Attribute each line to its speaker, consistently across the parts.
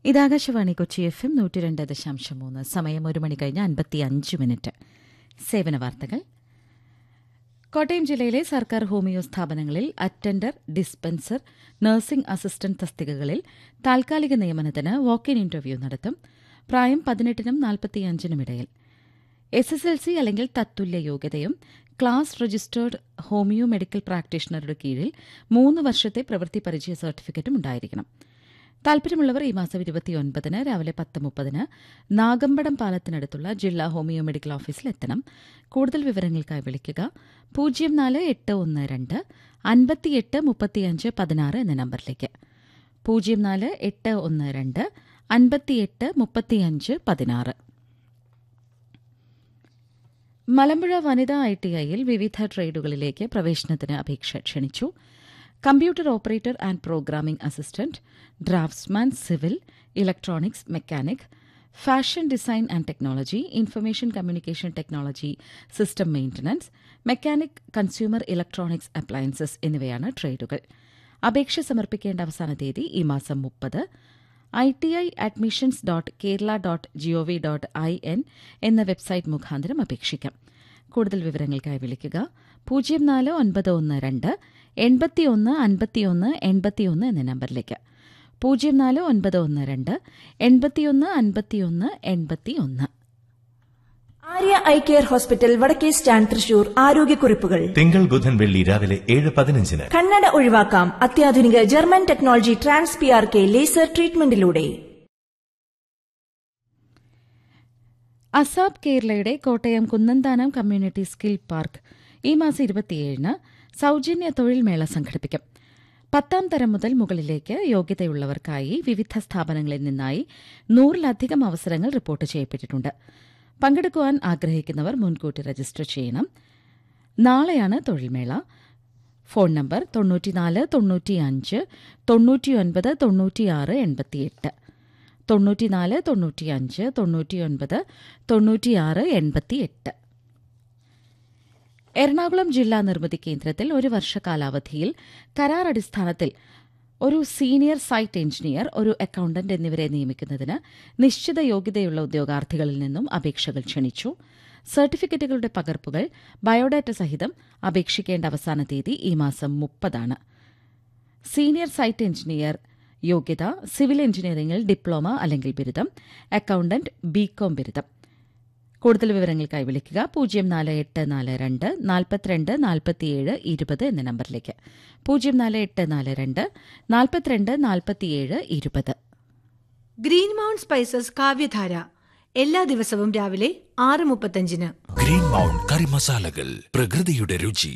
Speaker 1: ഇത് Akashvani Kochi F M നൂറ്റി രണ്ട് ദശാംശം മൂന്ന് സമയം ഒരു മണി കഴിഞ്ഞ് അൻപത്തി അഞ്ച് മിനിറ്റ് സേവന വാർത്തകൾ കോട്ടയം ജില്ലയിലെ സർക്കാർ ഹോമിയോ സ്ഥാപനങ്ങളിൽ അറ്റൻഡർ ഡിസ്പെൻസർ നഴ്സിംഗ് അസിസ്റ്റന്റ് തസ്തികകളിൽ താൽക്കാലിക നിയമനത്തിന് വാക്ക് ഇൻ ഇന്റർവ്യൂ നടത്തും പ്രായം പതിനെട്ടിനും നാൽപ്പത്തിയഞ്ചിനും ഇടയിൽ എസ് എസ് എൽ സി അല്ലെങ്കിൽ തത്തുല്യ യോഗ്യതയും ക്ലാസ് രജിസ്റ്റേർഡ് ഹോമിയോ മെഡിക്കൽ പ്രാക്ടീഷണറുടെ കീഴിൽ മൂന്ന് വർഷത്തെ പ്രവൃത്തി പരിചയ സർട്ടിഫിക്കറ്റും ഉണ്ടായിരിക്കണം താൽപര്യമുള്ളവർ ഈ മാസം ഇരുപത്തിയൊൻപതിന് രാവിലെ പത്ത് മുപ്പതിന് നാഗമ്പടം പാലത്തിനടുത്തുള്ള ജില്ലാ ഹോമിയോ മെഡിക്കൽ ഓഫീസിൽ എത്തണം കൂടുതൽ വിവരങ്ങൾക്കായി വിളിക്കുക പൂജ്യം നാല് എട്ട് ഒന്ന് രണ്ട് അൻപത്തിയെട്ട് മുപ്പത്തിയഞ്ച് പതിനാറ് എന്ന നമ്പറിലേക്ക് പൂജ്യം നാല് എട്ട് ഒന്ന് രണ്ട് അൻപത്തിയെട്ട് മുപ്പത്തിയഞ്ച് പതിനാറ് മലമ്പുഴ വനിതാ ഐ ടി ഐയിൽ വിവിധ ട്രേഡുകളിലേക്ക് പ്രവേശനത്തിന് അപേക്ഷ ക്ഷണിച്ചു computer operator and programming assistant draughtsman civil electronics mechanic fashion design and technology information communication technology system maintenance mechanic consumer electronics appliances എന്നിവയാണ് ട്രേഡുകൾ അപേക്ഷ സമർപ്പിക്കേണ്ട അവസാന തീയതി ഈ മാസം മുപ്പത് I T I admissions dot Kerala dot G O V dot I N എന്ന വെബ്സൈറ്റ് മുഖാന്തരം അപേക്ഷിക്കാം കൂടുതൽ വിവരങ്ങൾക്കായി വിളിക്കുക പൂജ്യം നാല് ഒൻപത് ഒന്ന് രണ്ട് എൺപത്തിയൊന്ന് അൻപത്തിയൊന്ന് എൺപത്തിയൊന്ന് എന്ന നമ്പറിലേക്ക് പൂജ്യം നാല് ഒൻപത് ഒന്ന് രണ്ട് എൺപത്തിയൊന്ന് അൻപത്തിയൊന്ന് എൺപത്തിയൊന്ന്
Speaker 2: ആര്യ ഐ കെയർ ഹോസ്പിറ്റൽ വടക്കേ സ്റ്റാൻഡ് തൃശൂർ ആരോഗ്യക്കുറിപ്പുകൾ
Speaker 3: തിങ്കൾ ബുധൻ വെള്ളി രാവിലെ ഏഴ് പതിനഞ്ചിന്
Speaker 2: കണ്ണട ഒഴിവാക്കാം അത്യാധുനിക German technology trans P R K laser ട്രീറ്റ്മെന്റിലൂടെ
Speaker 1: അസാബ് കേരളയുടെ Kottayam Kunnanthanam community skill park ഈ മാസം ഇരുപത്തിയേഴിന് സൌജന്യ തൊഴിൽ മേള സംഘടിപ്പിക്കും പത്താം തരം മുതൽ മുകളിലേക്ക് യോഗ്യതയുള്ളവർക്കായി വിവിധ സ്ഥാപനങ്ങളിൽ നിന്നായി നൂറിലധികം അവസരങ്ങൾ റിപ്പോർട്ട് ചെയ്യപ്പെട്ടിട്ടുണ്ട് പങ്കെടുക്കുവാൻ ആഗ്രഹിക്കുന്നവർ മുൻകൂട്ടി രജിസ്റ്റർ ചെയ്യണം നാളെയാണ് തൊഴിൽമേള ഫോൺ നമ്പർ തൊണ്ണൂറ്റിനാല് തൊണ്ണൂറ്റിയഞ്ച് തൊണ്ണൂറ്റിയൊൻപത് തൊണ്ണൂറ്റിയാറ് എൺപത്തിയെട്ട് തൊണ്ണൂറ്റിനാല് തൊണ്ണൂറ്റിയഞ്ച് തൊണ്ണൂറ്റിയൊൻപത് തൊണ്ണൂറ്റിയാറ് എൺപത്തിയെട്ട് എറണാകുളം ജില്ലാ നിർമ്മിതി കേന്ദ്രത്തിൽ ഒരു വർഷ കാലാവധിയിൽ കരാർ അടിസ്ഥാനത്തിൽ ഒരു സീനിയർ സൈറ്റ് എഞ്ചിനീയർ ഒരു അക്കൌണ്ടന്റ് എന്നിവരെ നിയമിക്കുന്നതിന് നിശ്ചിത യോഗ്യതയുള്ള ഉദ്യോഗാർത്ഥികളിൽ നിന്നും അപേക്ഷകൾ ക്ഷണിച്ചു സർട്ടിഫിക്കറ്റുകളുടെ പകർപ്പുകൾ ബയോഡാറ്റ സഹിതം അപേക്ഷിക്കേണ്ട അവസാന തീയതി ഈ മാസം മുപ്പതാണ് സീനിയർ സൈറ്റ് എഞ്ചിനീയർ യോഗ്യത സിവിൽ എഞ്ചിനീയറിംഗിൽ ഡിപ്ലോമ അല്ലെങ്കിൽ ബിരുദം അക്കൌണ്ടന്റ് ബികോം ബിരുദം കൂടുതൽ വിവരങ്ങൾക്കായി വിളിക്കുക പൂജ്യം നാല് എട്ട് നാല് രണ്ട് നാൽപ്പത്തിരണ്ട് നാൽപ്പത്തിയേഴ് ഇരുപത് എന്ന നമ്പറിലേക്ക് പൂജ്യം നാല് എട്ട് നാല് രണ്ട് നാൽപ്പത്തിരണ്ട് നാൽപ്പത്തിയേഴ് ഇരുപത്
Speaker 4: ഗ്രീൻ മൗണ്ട് സ്പൈസസ് കാവ്യധാര എല്ലാ ദിവസവും രാവിലെ ആറ് മുപ്പത്തഞ്ചിന്
Speaker 5: ഗ്രീൻ മൗണ്ട് കറി മസാലകൾ പ്രകൃതിയുടെ രുചി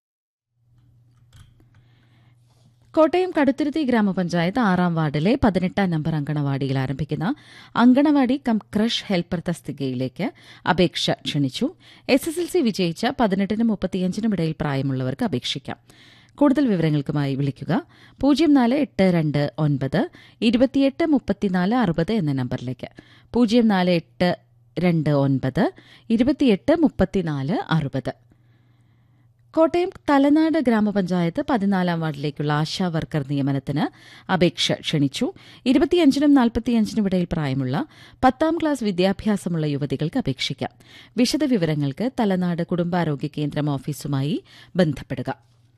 Speaker 1: കോട്ടയം കടുത്തുരുത്തി ഗ്രാമപഞ്ചായത്ത് ആറാം വാർഡിലെ പതിനെട്ടാം നമ്പർ അങ്കണവാടിയിൽ ആരംഭിക്കുന്ന അങ്കണവാടി കം ക്രഷ് ഹെൽപ്പർ തസ്തികയിലേക്ക് അപേക്ഷ ക്ഷണിച്ചു എസ് എസ് എൽ സി വിജയിച്ച പതിനെട്ടിനും മുപ്പത്തിയഞ്ചിനും ഇടയിൽ പ്രായമുള്ളവർക്ക് അപേക്ഷിക്കാം കൂടുതൽ വിവരങ്ങൾക്കുമായി വിളിക്കുക പൂജ്യം നാല് എട്ട് രണ്ട് ഒൻപത് ഇരുപത്തിയെട്ട് മുപ്പത്തിനാല് അറുപത് എന്ന നമ്പറിലേക്ക് പൂജ്യം നാല് എട്ട് രണ്ട് ഒൻപത് ഇരുപത്തിയെട്ട് മുപ്പത്തിനാല് അറുപത് കോട്ടയം തലനാട് ഗ്രാമപഞ്ചായത്ത് പതിനാലാം വാർഡിലേക്കുള്ള ആശാ വർക്കർ നിയമനത്തിന് അപേക്ഷ ക്ഷണിച്ചു ഇരുപത്തിയഞ്ചിനും നാൽപ്പത്തിയഞ്ചിനും ഇടയിൽ പ്രായമുള്ള പത്താം ക്ലാസ് വിദ്യാഭ്യാസമുള്ള യുവതികൾക്ക് അപേക്ഷിക്കാം വിശദവിവരങ്ങൾക്ക് തലനാട് കുടുംബാരോഗ്യ കേന്ദ്രം ഓഫീസുമായി ബന്ധപ്പെടുക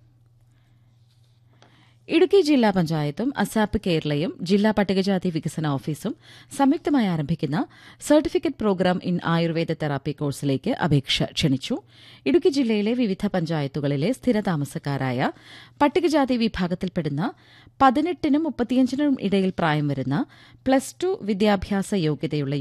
Speaker 1: ഇടുക്കി ജില്ലാ പഞ്ചായത്തും അസാപ്പ് കേരളയും ജില്ലാ പട്ടികജാതി വികസന ഓഫീസും സംയുക്തമായി ആരംഭിക്കുന്ന certificate programme in Ayurveda therapy കോഴ്സിലേക്ക് അപേക്ഷ ക്ഷണിച്ചു ഇടുക്കി ജില്ലയിലെ വിവിധ പഞ്ചായത്തുകളിലെ സ്ഥിരതാമസക്കാരായ പട്ടികജാതി വിഭാഗത്തിൽപ്പെടുന്ന പതിനെട്ടിനും മുപ്പത്തിയഞ്ചിനും ഇടയിൽ പ്രായം വരുന്ന പ്ലസ് ടു വിദ്യാഭ്യാസ യോഗ്യതയുള്ള